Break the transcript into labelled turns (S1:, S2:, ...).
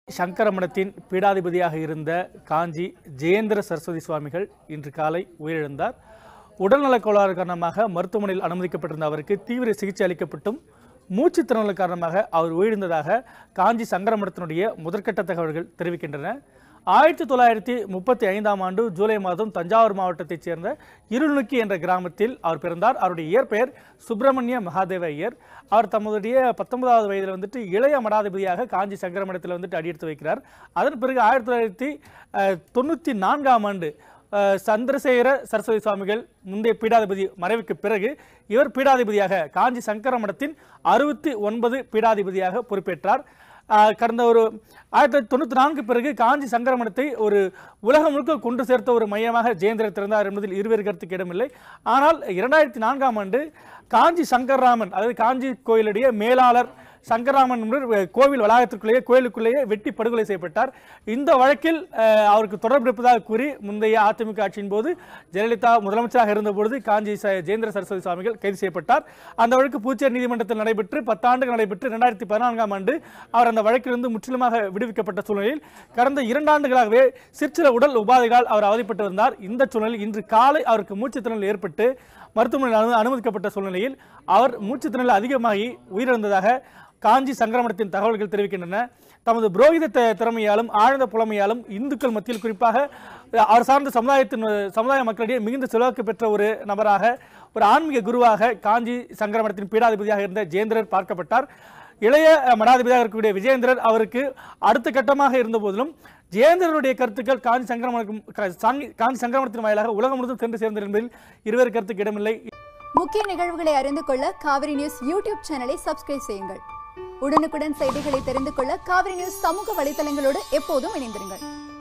S1: சங்கரமணத்தின் பீடாதிபதியாக இருந்த காஞ்சி ஜெயேந்திர சரஸ்வதி சுவாமிகள் இன்று காலை உயிரிழந்தார் உடல்நலக் கோளாறு காரணமாக மருத்துவமனையில் அனுமதிக்கப்பட்டிருந்த அவருக்கு தீவிர சிகிச்சை அளிக்கப்பட்டும் மூச்சு திறனல் காரணமாக அவர் உயிரிழந்ததாக காஞ்சி சங்கரமணத்தினுடைய முதற்கட்ட தகவல்கள் தெரிவிக்கின்றன ஆயிரத்தி தொள்ளாயிரத்தி முப்பத்தி ஐந்தாம் ஆண்டு ஜூலை மாதம் தஞ்சாவூர் மாவட்டத்தைச் சேர்ந்த இருளுக்கி என்ற கிராமத்தில் அவர் பிறந்தார் அவருடைய இயற்பெயர் சுப்பிரமணிய மகாதேவ ஐயர் அவர் தம்முடைய பத்தொன்பதாவது வயதில் வந்துட்டு இளைய மடாதிபதியாக காஞ்சி சங்கரமணத்தில் வந்துட்டு அடியெடுத்து வைக்கிறார் அதன் பிறகு ஆயிரத்தி தொள்ளாயிரத்தி அஹ், தொண்ணூற்றி நான்காம் ஆண்டு அஹ், சந்திரசேகர சரஸ்வதி சுவாமிகள் முந்தைய பீடாதிபதி மறைவுக்கு பிறகு இவர் பீடாதிபதியாக காஞ்சி சங்கர மடத்தின் அறுபத்தி ஒன்பது பீடாதிபதியாக பொறுப்பேற்றார் அஹ், கடந்த ஒரு ஆயிரத்தி தொள்ளாயிரத்தி தொண்ணூற்றி நான்கு பிறகு காஞ்சி சங்கர மடத்தை ஒரு உலகம் முழுக்க கொண்டு சேர்த்த ஒரு மையமாக ஜெயேந்திரர் திறந்தார் என்பதில் இருவேறு கருத்துக்கு இடமில்லை ஆனால் இரண்டாயிரத்தி நான்காம் ஆண்டு காஞ்சி சங்கர்ராமன் அதாவது காஞ்சி கோயிலுடைய மேலாளர் சங்கராமன் என்பவர் கோவில் வளாகத்திற்குள்ளேயே கோயிலுக்குள்ளேயே வெட்டி படுகொலை செய்யப்பட்டார் இந்த வழக்கில் அஹ், அவருக்கு தொடர்பு இருப்பதாக கூறி முந்தைய அதிமுக ஆட்சியின் போது ஜெயலலிதா முதலமைச்சராக இருந்தபொழுது காஞ்சி ச- ஜெயேந்திர சரஸ்வதி சுவாமிகள் கைது செய்யப்பட்டார் அந்த வழக்கு புதுச்சேரி நீதிமன்றத்தில் நடைபெற்று பத்தாண்டுகள் நடைபெற்று இரண்டாயிரத்தி பதினான்காம் ஆண்டு அவர் அந்த வழக்கிலிருந்து முற்றிலுமாக விடுவிக்கப்பட்ட சூழ்நிலையில் கடந்த இரண்டாண்டுகளாகவே சிற்சில உடல் உபாதைகளால் அவர் அவதிப்பட்டு வந்தார் இந்த சூழ்நிலையில் இன்று காலை அவருக்கு மூச்சுத் திணறல் ஏற்பட்டு மருத்துவமனையில் அனு அனுமதிக்கப்பட்ட சூழ்நிலையில் அவர் மூச்சுத் திணறல் அதிகமாகி உயிரிழந்ததாக காஞ்சி சங்கரமணத்தின் தகவல்கள் தெரிவிக்கின்றன தமது புரோகித த- திறமையாலும் ஆழ்ந்த புலமையாலும் இந்துக்கள் மத்தியில் குறிப்பாக அஹ், அவர் சார்ந்த சமுதாயத்தின் அஹ், சமுதாய மக்களிடையே மிகுந்த செல்வாக்கு பெற்ற ஒரு நபராக ஒரு ஆன்மீக குருவாக காஞ்சி சங்கரமணத்தின் பீடாதிபதியாக இருந்த ஜெயேந்திரர் பார்க்கப்பட்டார் இளைய அஹ், மடாதிபதியாக இருக்கக்கூடிய விஜயேந்திரர் அவருக்கு அடுத்த கட்டமாக இருந்த போதிலும் ஜெயேந்திரனுடைய கருத்துக்கள் காஞ்சி சங்கரமணம் காஞ்சி சங்கரமணத்தின் வாயிலாக உலகம் முழுவதும் சென்று சேர்ந்தது என்பதில் இருவேறு கருத்துக்கு இடமில்லை
S2: முக்கிய நிகழ்வுகளை அறிந்து கொள்ள காவிரி நியூஸ் யூடியூப் சேனலை சப்ஸ்கிரைப் செய்யுங்கள் உடனுக்குடன் செய்திகளை தெரிந்து கொள்ள காவிரி நியூஸ் சமூக வலைதளங்களோடு எப்போதும் இணைந்திருங்கள்